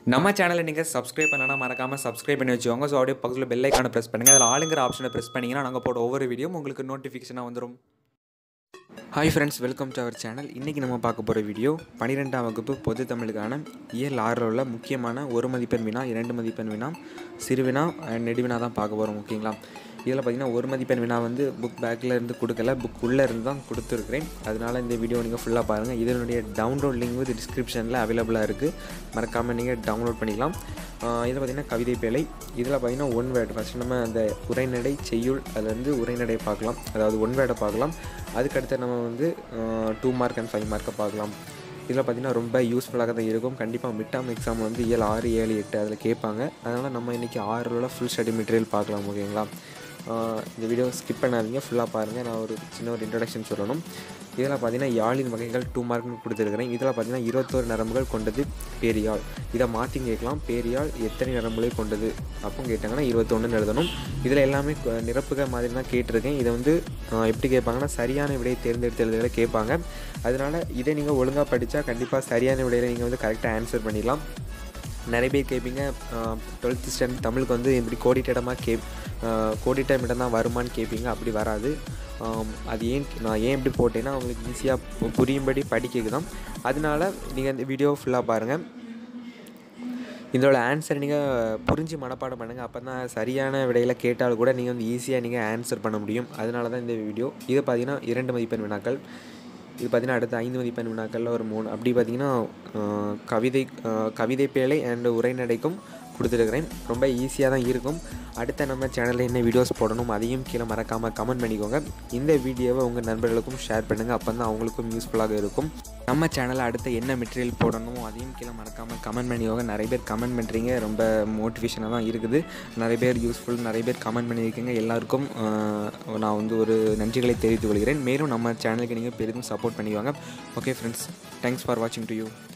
நம்ம சேனலை நீங்கள் சப்ஸ்கிரைப் பண்ணலாம் மறக்காமல் சப்ஸ்கிரைப் பண்ணி வச்சுக்கோங்க ஸோ அப்படியே பக்கத்தில் பெல் ஐக்கானை ப்ரெஸ் பண்ணுங்கள் அதில் ஆளுங்கிற ஆப்ஷனை ப்ரெஸ் பண்ணிங்கன்னா நாங்கள் போட ஒவ்வொரு வீடியோ உங்களுக்கு நோட்டிஃபிகேஷனாக வந்துடும் hi friends welcome to our channel இன்றைக்கி நம்ம பார்க்க போகிற வீடியோ பன்னிரெண்டாம் வகுப்பு பொது தமிழுக்கான இயல் ஆறில் உள்ள முக்கியமான ஒரு மதிப்பெண் வினா இரண்டு மதிப்பெண் வினா சிறுவினா and நெடுவினா தான் பார்க்க போகிறோம் ஓகேங்களா இதில் பார்த்தீங்கன்னா ஒரு மதிப்பெண் வினா வந்து புக் பேக்கில் இருந்து கொடுக்கல புக் உள்ளே இருந்து தான் கொடுத்துருக்குறேன் அதனால் இந்த வீடியோ நீங்கள் ஃபுல்லாக பாருங்கள் இதனுடைய டவுன்லோட் லிங்க் வந்து டிஸ்கிரிப்ஷனில் அவைலபிளாக இருக்குது மறக்காமல் நீங்கள் டவுன்லோட் பண்ணிக்கலாம் இதில் பார்த்தீங்கன்னா கவிதை பேழை இதில் பார்த்தீங்கன்னா ஒன் வேர்டு ஃபஸ்ட்டு நம்ம அந்த உரைநடை செய்யுள் அதில் வந்து உரைநடை பார்க்கலாம் அதாவது ஒன் வேர்டை பார்க்கலாம் அதுக்கடுத்து நம்ம வந்து டூ மார்க் அண்ட் ஃபைவ் மார்க்கை பார்க்கலாம் இதில் பார்த்தீங்கன்னா ரொம்ப யூஸ்ஃபுல்லாக தான் இருக்கும் கண்டிப்பாக மிட் டேர்ம் எக்ஸாம் வந்து ஏழு ஆறு ஏழு எட்டு அதில் கேட்பாங்க அதனால் நம்ம இன்றைக்கி ஆறில் ஃபுல் ஸ்டடி மெட்டீரியல் பார்க்கலாம் ஓகேங்களா ஆஹ் இந்த வீடியோ ஸ்கிப் பண்ணாதீங்க ஃபுல்லாக பாருங்கள் நான் ஒரு சின்ன ஒரு இன்ட்ரடக்ஷன் சொல்லணும் இதில் பார்த்தீங்கன்னா யாழின் வகைகள் டூ மார்க்னு கொடுத்துருக்கிறேன் இதில் பார்த்தீங்கன்னா இருபத்தோரு நரம்புகள் கொண்டது பேரியாழ் இதை மாற்றி கேட்கலாம் பேரியாழ் எத்தனை நரம்புகளை கொண்டது அப்போ கேட்டாங்கன்னா இருபத்தொன்னுன்னு எழுதணும் இதில் எல்லாமே கொ- நிரப்புக மாதிரி தான் கேட்டிருக்கேன் இதை வந்து ஆஹ் எப்படி கேட்பாங்கன்னா சரியான விடையை தேர்ந்தெடுத்து எழுதுகளை கேட்பாங்க அதனால் இதை நீங்கள் ஒழுங்காக படித்தா கண்டிப்பாக சரியான விடையில் நீங்கள் வந்து கரெக்டாக ஆன்சர் பண்ணிடலாம் நிறைய பேர் கேட்பீங்க டுவெல்த்து ஸ்டாண்டர்ட் தமிழுக்கு வந்து இப்படி கோடிட்டடமாக கே கோடிட்டம் இடம் தான் வருமான்னு கேட்பீங்க அப்படி வராது ஆம், அது ஏன் நான் ஏன் இப்படி போட்டேன்னா அவங்களுக்கு ஈஸியாக புரியும்படி படிக்கிறது தான் அதனால நீங்கள் இந்த வீடியோ ஃபுல்லாக பாருங்கள் இதோட ஆன்சர் நீங்கள் புரிஞ்சு மனப்பாடம் பண்ணுங்கள் அப்போ தான் சரியான விடையில் கேட்டால் கூட நீங்கள் வந்து ஈஸியாக நீங்கள் ஆன்சர் பண்ண முடியும் அதனால தான் இந்த வீடியோ இது பார்த்தீங்கன்னா இரண்டு மதிப்பெண் வினாக்கள் இது பார்த்தீங்கன்னா அடுத்த ஐந்து மதிப்பெண் வினாக்களில் ஒரு மூணு அப்படி பார்த்தீங்கன்னா ஆஹ், கவிதை ஆஹ், கவிதை பேழை அண்ட் உரைநடைக்கும் கொடுத்துருக்குறேன் ரொம்ப ஈஸியாக தான் இருக்கும் அடுத்த நம்ம சேனலில் என்ன வீடியோஸ் போடணும் அதையும் கீழே மறக்காமல் கமெண்ட் பண்ணிக்கோங்க இந்த வீடியோவை உங்கள் நண்பர்களுக்கும் ஷேர் பண்ணுங்கள் அப்போ தான் அவங்களுக்கும் யூஸ்ஃபுல்லாக இருக்கும் நம்ம சேனலில் அடுத்த என்ன மெட்டீரியல் போடணும் அதையும் கீழே மறக்காமல் கமெண்ட் பண்ணிக்கோங்க நிறைய பேர் கமெண்ட் பண்ணுறீங்க ரொம்ப மோட்டிவேஷனாக தான் இருக்குது நிறைய பேர் யூஸ்ஃபுல் நிறைய பேர் கமெண்ட் பண்ணியிருக்கீங்க எல்லாருக்கும் ஆஹ், நான் வந்து ஒரு நன்றிகளை தெரிவித்துக் கொள்கிறேன் மேலும் நம்ம சேனலுக்கு நீங்கள் பெரிதும் சப்போர்ட் பண்ணிக்கோங்க ஓகே ஃப்ரெண்ட்ஸ் தேங்க்ஸ் ஃபார் வாட்சிங் டு யூ